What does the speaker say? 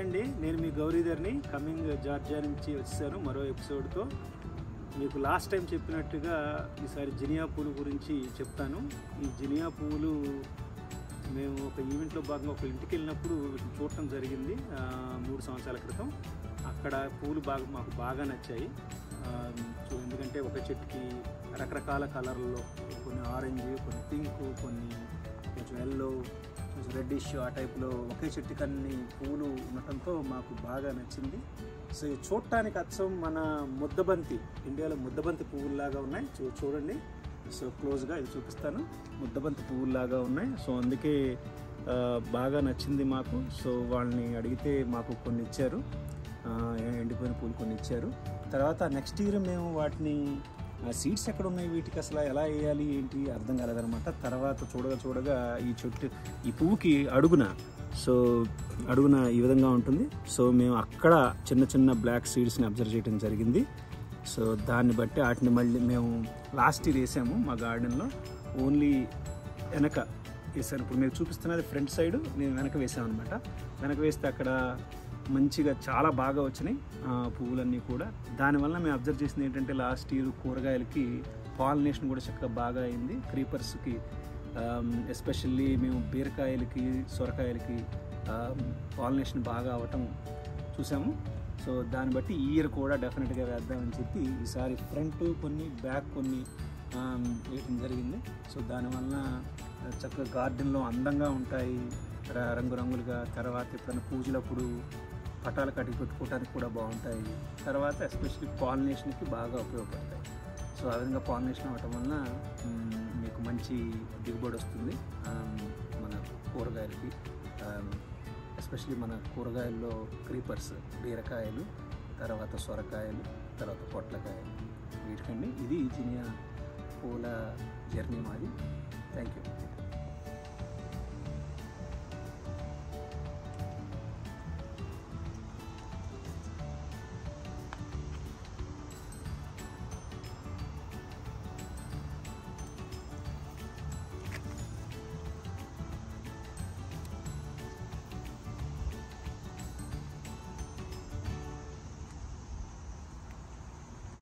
hi అండి నేను మీ గౌరీధర్ని coming Georgia నుంచి వచ్చేసాను మరో ఎపిసోడ్తో మీకు లాస్ట్ టైం చెప్పినట్టుగా ఈసారి జినియా పూలు గురించి చెప్తాను ఈ జినియా పువ్వులు మేము ఒక ఈవెంట్లో భాగంగా ఒక ఇంటికి వెళ్ళినప్పుడు వీటిని చూడటం జరిగింది ఆ, మూడు సంవత్సరాల క్రితం అక్కడ పూలు బాగా మాకు బాగా నచ్చాయి ఆ, సో ఎందుకంటే ఒక చెట్టుకి రకరకాల కలర్లో కొన్ని ఆరెంజ్ కొన్ని పింక్ కొన్ని కొంచెం ఎల్లో కొంచెం రెడ్డిష్ ఆ టైప్లో ఒకే చెట్టుకి అన్ని పూలు ఉండటంతో మాకు బాగా నచ్చింది సో ఇవి చూడటానికి అచ్చం మన ముద్దబంతి ఇండియాలో ముద్దబంతి పువ్వుల్లాగా ఉన్నాయి చూ చూడండి సో క్లోజ్గా ఇది చూపిస్తాను ముద్దబంతి పువ్వుల్లాగా ఉన్నాయి సో అందుకే ఆ, బాగా నచ్చింది మాకు సో వాళ్ళని అడిగితే మాకు కొన్ని ఇచ్చారు ఆ, ఎండిపోయిన పూలు కొన్ని ఇచ్చారు తర్వాత నెక్స్ట్ ఇయర్ మేము వాటిని సీడ్స్ ఎక్కడ ఉన్నాయి వీటికి అసలు ఎలా వేయాలి ఏంటి అర్థం కాలేదనమాట తర్వాత చూడగా చూడగా ఈ చెట్టు ఈ పువ్వుకి అడుగున సో అడుగున ఈ విధంగా ఉంటుంది సో మేము అక్కడ చిన్న చిన్న బ్లాక్ సీడ్స్ని అబ్జర్వ్ చేయడం జరిగింది సో దాన్ని బట్టి వాటిని మళ్ళీ మేము లాస్ట్ ఇయర్ వేసాము మా గార్డెన్లో ఓన్లీ వెనక వేసాను ఇప్పుడు మీరు చూపిస్తున్నది ఫ్రంట్ సైడ్ నేను వెనక వేసాను అనమాట వెనక వేస్తే అక్కడ మంచిగా చాలా బాగా వచ్చినాయి ఆ, పువ్వులన్నీ కూడా దానివల్ల మేము అబ్జర్వ్ చేసింది ఏంటంటే లాస్ట్ ఇయర్ కూరగాయలకి పాలినేషన్ కూడా చక్కగా బాగా అయింది క్రీపర్స్కి ఎస్పెషల్లీ మేము బీరకాయలకి సొరకాయలకి పాలినేషన్ బాగా అవటం చూసాము సో దాన్ని బట్టి ఈ ఇయర్ కూడా డెఫినెట్గా వేద్దామని చెప్పి ఈసారి ఫ్రంట్ కొన్ని బ్యాక్ కొన్ని ఆమ్, వేయటం జరిగింది సో దానివల్ల చక్కగా గార్డెన్లో అందంగా ఉంటాయి ర- రంగురంగులుగా తర్వాత ఎప్పుడైనా పూజలప్పుడు పటాలు కట్టి పెట్టుకోవడానికి కూడా బాగుంటాయి తర్వాత ఎస్పెషల్లీ పాలినేషన్కి బాగా ఉపయోగపడతాయి సో ఆ విధంగా పాలినేషన్ అవ్వటం వలన మ్, మీకు మంచి దిగుబడి వస్తుంది ఆమ్, మన కూరగాయలకి ఎస్పెషల్లీ మన కూరగాయల్లో క్రీపర్స్ బీరకాయలు తర్వాత సొరకాయలు తర్వాత పొట్లకాయలు వీటికండి ఇది జినియా పూల జర్నీ మాది థ్యాంక్ యూ